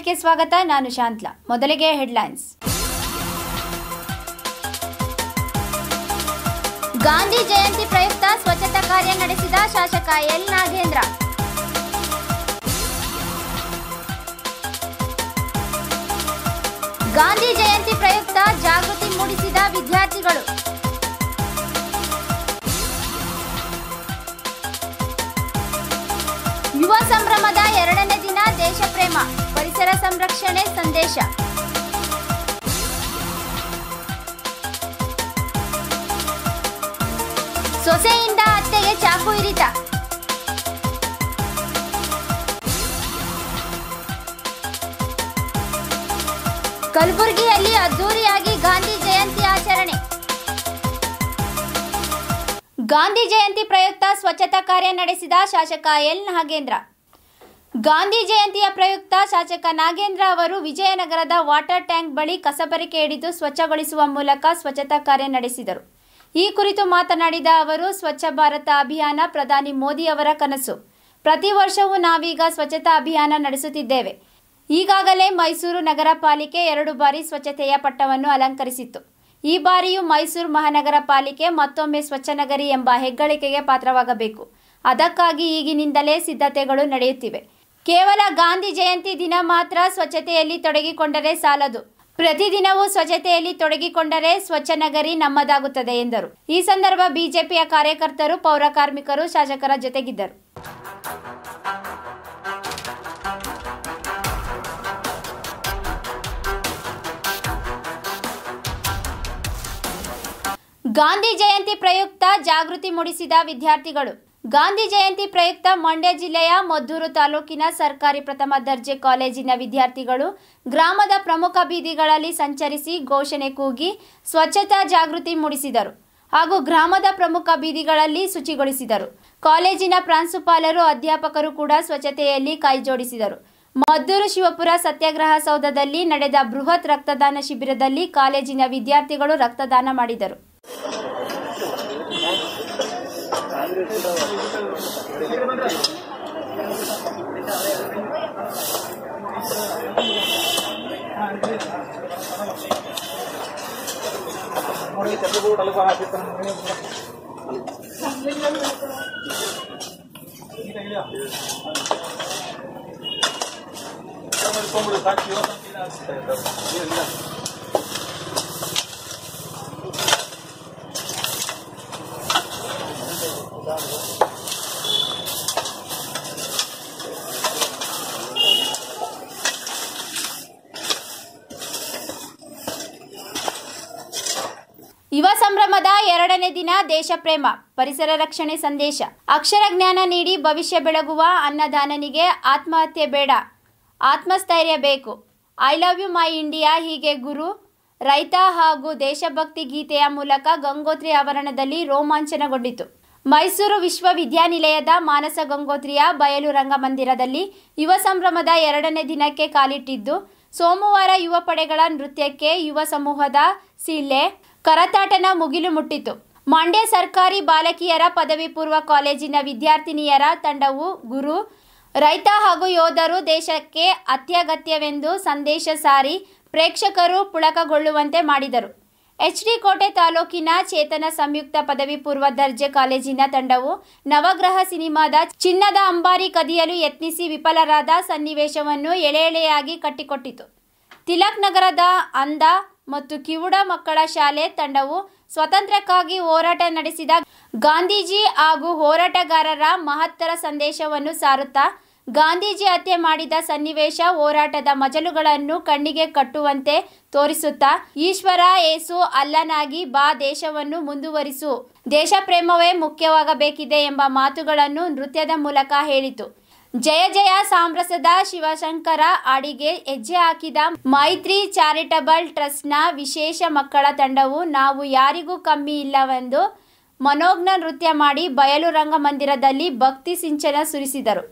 ವಾರ್ತೆಗೆ ಸ್ವಾಗತ ನಾನು ಶಾಂತ್ಲಾ ಮೊದಲಿಗೆ ಹೆಡ್ಲೈನ್ಸ್ ಗಾಂಧಿ ಜಯಂತಿ ಪ್ರಯುಕ್ತ ಸ್ವಚ್ಛತಾ ಕಾರ್ಯ ನಡೆಸಿದ ಶಾಸಕ ಎಲ್ ನಾಗೇಂದ್ರ ಗಾಂಧಿ ಜಯಂತಿ ಪ್ರಯುಕ್ತ ಜಾಗೃತಿ ಮೂಡಿಸಿದ ವಿದ್ಯಾರ್ಥಿಗಳು ಯುವ ಸಂಭ್ರಮದ ಎರಡನೇ ದಿನ ದೇಶ ಪ್ರೇಮ ಪರಿಸರ ಸಂರಕ್ಷಣೆ ಸಂದೇಶ ಸೊಸೆಯಿಂದ ಅತ್ತೆಗೆ ಚಾಕು ಇರಿತ ಕಲಬುರಗಿಯಲ್ಲಿ ಅದ್ದೂರಿಯಾಗಿ ಗಾಂಧಿ ಜಯಂತಿ ಆಚರಣೆ ಗಾಂಧಿ ಜಯಂತಿ ಪ್ರಯುಕ್ತ ಸ್ವಚ್ಛತಾ ಕಾರ್ಯ ನಡೆಸಿದ ಶಾಸಕ ಎಲ್ ನಾಗೇಂದ್ರ ಗಾಂಧಿ ಜಯಂತಿಯ ಪ್ರಯುಕ್ತ ಶಾಸಕ ನಾಗೇಂದ್ರ ಅವರು ವಿಜಯನಗರದ ವಾಟರ್ ಟ್ಯಾಂಕ್ ಬಳಿ ಕಸಬರಿಕೆ ಹಿಡಿದು ಸ್ವಚ್ಛಗೊಳಿಸುವ ಮೂಲಕ ಸ್ವಚ್ಛತಾ ಕಾರ್ಯ ನಡೆಸಿದರು ಈ ಕುರಿತು ಮಾತನಾಡಿದ ಅವರು ಸ್ವಚ್ಛ ಭಾರತ ಅಭಿಯಾನ ಪ್ರಧಾನಿ ಮೋದಿ ಅವರ ಕನಸು ಪ್ರತಿ ವರ್ಷವೂ ನಾವೀಗ ಸ್ವಚ್ಛತಾ ಅಭಿಯಾನ ನಡೆಸುತ್ತಿದ್ದೇವೆ ಈಗಾಗಲೇ ಮೈಸೂರು ನಗರ ಪಾಲಿಕೆ ಎರಡು ಬಾರಿ ಸ್ವಚ್ಛತೆಯ ಪಟ್ಟವನ್ನು ಅಲಂಕರಿಸಿತ್ತು ಈ ಬಾರಿಯೂ ಮೈಸೂರು ಮಹಾನಗರ ಪಾಲಿಕೆ ಮತ್ತೊಮ್ಮೆ ಸ್ವಚ್ಛ ನಗರಿ ಎಂಬ ಹೆಗ್ಗಳಿಕೆಗೆ ಪಾತ್ರವಾಗಬೇಕು ಅದಕ್ಕಾಗಿ ಈಗಿನಿಂದಲೇ ಸಿದ್ಧತೆಗಳು ನಡೆಯುತ್ತಿವೆ ಕೇವಲ ಗಾಂಧಿ ಜಯಂತಿ ದಿನ ಮಾತ್ರ ಸ್ವಚ್ಛತೆಯಲ್ಲಿ ತೊಡಗಿಕೊಂಡರೆ ಸಾಲದು ಪ್ರತಿದಿನವೂ ಸ್ವಚ್ಛತೆಯಲ್ಲಿ ತೊಡಗಿಕೊಂಡರೆ ಸ್ವಚ್ಛ ನಗರಿ ನಮ್ಮದಾಗುತ್ತದೆ ಎಂದರು ಈ ಸಂದರ್ಭ ಬಿಜೆಪಿಯ ಕಾರ್ಯಕರ್ತರು ಪೌರ ಕಾರ್ಮಿಕರು ಶಾಸಕರ ಜೊತೆಗಿದ್ದರು ಗಾಂಧಿ ಜಯಂತಿ ಪ್ರಯುಕ್ತ ಜಾಗೃತಿ ಮೂಡಿಸಿದ ವಿದ್ಯಾರ್ಥಿಗಳು ಗಾಂಧಿ ಜಯಂತಿ ಪ್ರಯುಕ್ತ ಮಂಡ್ಯ ಜಿಲ್ಲೆಯ ಮದ್ದೂರು ತಾಲೂಕಿನ ಸರ್ಕಾರಿ ಪ್ರಥಮ ದರ್ಜೆ ಕಾಲೇಜಿನ ವಿದ್ಯಾರ್ಥಿಗಳು ಗ್ರಾಮದ ಪ್ರಮುಖ ಬೀದಿಗಳಲ್ಲಿ ಸಂಚರಿಸಿ ಘೋಷಣೆ ಕೂಗಿ ಸ್ವಚ್ಛತಾ ಜಾಗೃತಿ ಮೂಡಿಸಿದರು ಹಾಗೂ ಗ್ರಾಮದ ಪ್ರಮುಖ ಬೀದಿಗಳಲ್ಲಿ ಶುಚಿಗೊಳಿಸಿದರು ಕಾಲೇಜಿನ ಪ್ರಾಂಶುಪಾಲರು ಅಧ್ಯಾಪಕರು ಕೂಡ ಸ್ವಚ್ಛತೆಯಲ್ಲಿ ಕೈಜೋಡಿಸಿದರು ಮದ್ದೂರು ಶಿವಪುರ ಸತ್ಯಾಗ್ರಹ ಸೌಧದಲ್ಲಿ ನಡೆದ ಬೃಹತ್ ರಕ್ತದಾನ ಶಿಬಿರದಲ್ಲಿ ಕಾಲೇಜಿನ ವಿದ್ಯಾರ್ಥಿಗಳು ರಕ್ತದಾನ ಮಾಡಿದರು ಯುವ ಸಂಭ್ರಮದ ಎರಡನೇ ದಿನ ದೇಶ ಪ್ರೇಮ ಪರಿಸರ ರಕ್ಷಣೆ ಸಂದೇಶ ಅಕ್ಷರ ಜ್ಞಾನ ನೀಡಿ ಭವಿಷ್ಯ ಬೆಳಗುವ ಅನ್ನದಾನನಿಗೆ ಆತ್ಮಹತ್ಯೆ ಬೇಡ ಆತ್ಮಸ್ಥೈರ್ಯ ಬೇಕು I love you my India ಹೀಗೆ ಗುರು ರೈತ ಹಾಗೂ ದೇಶಭಕ್ತಿ ಗೀತೆಯ ಮೂಲಕ ಗಂಗೋತ್ರಿ ಆವರಣದಲ್ಲಿ ರೋಮಾಂಚನಗೊಂಡಿತು ಮೈಸೂರು ವಿಶ್ವವಿದ್ಯಾನಿಲಯದ ಮಾನಸ ಗಂಗೋತ್ರಿಯ ಬಯಲು ರಂಗಮಂದಿರದಲ್ಲಿ ಯುವ ಸಂಭ್ರಮದ ಎರಡನೇ ದಿನಕ್ಕೆ ಕಾಲಿಟ್ಟಿದ್ದು ಸೋಮವಾರ ಯುವ ಪಡೆಗಳ ನೃತ್ಯಕ್ಕೆ ಯುವ ಸಮೂಹದ ಸಿಳ್ಳೆ ಕರತಾಟನ ಮುಗಿಲು ಮುಟ್ಟಿತು ಮಂಡ್ಯ ಸರ್ಕಾರಿ ಬಾಲಕಿಯರ ಪದವಿ ಪೂರ್ವ ಕಾಲೇಜಿನ ವಿದ್ಯಾರ್ಥಿನಿಯರ ತಂಡವು ಗುರು ರೈತ ಹಾಗೂ ಯೋಧರು ದೇಶಕ್ಕೆ ಅತ್ಯಗತ್ಯವೆಂದು ಸಂದೇಶ ಸಾರಿ ಪ್ರೇಕ್ಷಕರು ಪುಳಕಗೊಳ್ಳುವಂತೆ ಮಾಡಿದರು ಎಚ್ಡಿ ಕೋಟೆ ತಾಲೂಕಿನ ಚೇತನ ಸಂಯುಕ್ತ ಪದವಿ ಪೂರ್ವ ದರ್ಜೆ ಕಾಲೇಜಿನ ತಂಡವು ನವಗ್ರಹ ಸಿನಿಮಾದ ಚಿನ್ನದ ಅಂಬಾರಿ ಕದಿಯಲು ಯತ್ನಿಸಿ ವಿಫಲರಾದ ಸನ್ನಿವೇಶವನ್ನು ಎಳೆ ಎಳೆಯಾಗಿ ಕಟ್ಟಿಕೊಟ್ಟಿತು ತಿಲಕ್ ನಗರದ ಅಂದ ಮತ್ತು ಕಿವುಡ ಮಕ್ಕಳ ಶಾಲೆ ತಂಡವು ಸ್ವಾತಂತ್ರ್ಯಕ್ಕಾಗಿ ಹೋರಾಟ ನಡೆಸಿದ ಗಾಂಧೀಜಿ ಹಾಗೂ ಹೋರಾಟಗಾರರ ಮಹತ್ತರ ಸಂದೇಶವನ್ನು ಸಾರುತ್ತಾ ಗಾಂಧೀಜಿ ಹತ್ಯೆ ಮಾಡಿದ ಸನ್ನಿವೇಶ ಹೋರಾಟದ ಮಜಲುಗಳನ್ನು ಕಣ್ಣಿಗೆ ಕಟ್ಟುವಂತೆ ತೋರಿಸುತ್ತಾ ಈಶ್ವರ ಏಸು ಅಲ್ಲನಾಗಿ ಬಾ ದೇಶವನ್ನು ಮುಂದುವರಿಸು ದೇಶ ಪ್ರೇಮವೇ ಮುಖ್ಯವಾಗಬೇಕಿದೆ ಎಂಬ ಮಾತುಗಳನ್ನು ನೃತ್ಯದ ಮೂಲಕ ಹೇಳಿತು ಜಯ ಜಯ ಸಾಂಬ್ರಸದ ಶಿವಶಂಕರ ಹಾಡಿಗೆ ಹೆಜ್ಜೆ ಹಾಕಿದ ಮೈತ್ರಿ ಚಾರಿಟಬಲ್ ಟ್ರಸ್ಟ್ನ ವಿಶೇಷ ಮಕ್ಕಳ ತಂಡವು ನಾವು ಯಾರಿಗೂ ಕಮ್ಮಿ ಇಲ್ಲವೆಂದು ಮನೋಜ್ಞ ನೃತ್ಯ ಮಾಡಿ ಬಯಲು ರಂಗಮಂದಿರದಲ್ಲಿ ಭಕ್ತಿ ಸಿಂಚನ ಸುರಿಸಿದರು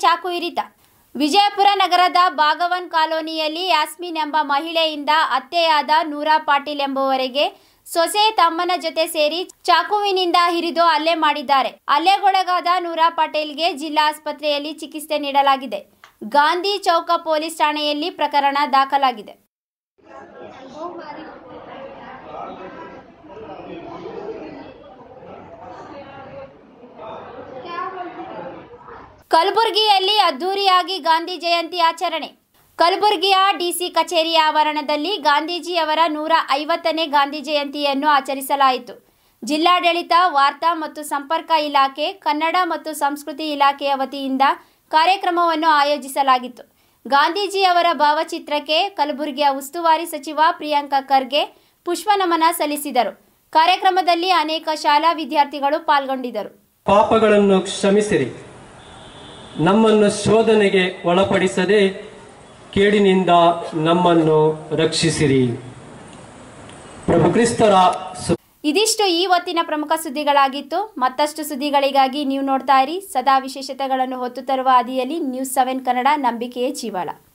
ಚಾಕು ಇರಿತ ವಿಜಯಪುರ ನಗರದ ಭಾಗವನ್ ಕಾಲೋನಿಯಲ್ಲಿ ಯಾಸ್ಮಿನ್ ಎಂಬ ಮಹಿಳೆಯಿಂದ ಹತ್ಯೆಯಾದ ನೂರಾ ಪಾಟೀಲ್ ಎಂಬುವರಿಗೆ ಸೊಸೆ ತಮ್ಮನ ಜೊತೆ ಸೇರಿ ಚಾಕುವಿನಿಂದ ಹಿರಿದು ಹಲ್ಲೆ ಮಾಡಿದ್ದಾರೆ ಹಲ್ಲೆಗೊಳಗಾದ ನೂರಾ ಪಾಟೀಲ್ಗೆ ಜಿಲ್ಲಾ ಆಸ್ಪತ್ರೆಯಲ್ಲಿ ಚಿಕಿತ್ಸೆ ನೀಡಲಾಗಿದೆ ಗಾಂಧಿ ಚೌಕ ಪೊಲೀಸ್ ಠಾಣೆಯಲ್ಲಿ ಪ್ರಕರಣ ದಾಖಲಾಗಿದೆ ಕಲಬುರಗಿಯಲ್ಲಿ ಅದ್ದೂರಿಯಾಗಿ ಗಾಂಧಿ ಜಯಂತಿ ಆಚರಣೆ ಕಲಬುರಗಿಯ ಡಿಸಿ ಕಚೇರಿಯ ಆವರಣದಲ್ಲಿ ಗಾಂಧೀಜಿಯವರ ನೂರ ಐವತ್ತನೇ ಗಾಂಧಿ ಜಯಂತಿಯನ್ನು ಆಚರಿಸಲಾಯಿತು ಜಿಲ್ಲಾಡಳಿತ ವಾರ್ತಾ ಮತ್ತು ಸಂಪರ್ಕ ಇಲಾಖೆ ಕನ್ನಡ ಮತ್ತು ಸಂಸ್ಕೃತಿ ಇಲಾಖೆಯ ವತಿಯಿಂದ ಕಾರ್ಯಕ್ರಮವನ್ನು ಆಯೋಜಿಸಲಾಗಿತ್ತು ಗಾಂಧೀಜಿಯವರ ಭಾವಚಿತ್ರಕ್ಕೆ ಕಲಬುರಗಿಯ ಉಸ್ತುವಾರಿ ಸಚಿವ ಪ್ರಿಯಾಂಕ ಖರ್ಗೆ ಪುಷ್ಪನಮನ ಸಲ್ಲಿಸಿದರು ಕಾರ್ಯಕ್ರಮದಲ್ಲಿ ಅನೇಕ ಶಾಲಾ ವಿದ್ಯಾರ್ಥಿಗಳು ಪಾಲ್ಗೊಂಡಿದ್ದರು ಪಾಪಗಳನ್ನು ಕ್ಷಮಿಸಿರಿ ನಮ್ಮನ್ನು ಶೋಧನೆಗೆ ಒಳಪಡಿಸದೆ ಕೇಡಿನಿಂದ ನಮ್ಮನ್ನು ರಕ್ಷಿಸಿರಿ ಪ್ರಭು ಕ್ರಿಸ್ತರ ಸು- ಇದಿಷ್ಟು ಈ ಹೊತ್ತಿನ ಪ್ರಮುಖ ಸುದ್ದಿಗಳಾಗಿತ್ತು ಮತ್ತಷ್ಟು ಸುದ್ದಿಗಳಿಗಾಗಿ ನೀವು ನೋಡ್ತಾ ಇರಿ ಸದಾ ವಿಶೇಷತೆಗಳನ್ನು ಹೊತ್ತು ತರುವ ಹಾದಿಯಲ್ಲಿ ನ್ಯೂಸ್ ಸೆವೆನ್ ಕನ್ನಡ ನಂಬಿಕೆಯೇ ಜೀವಾಳ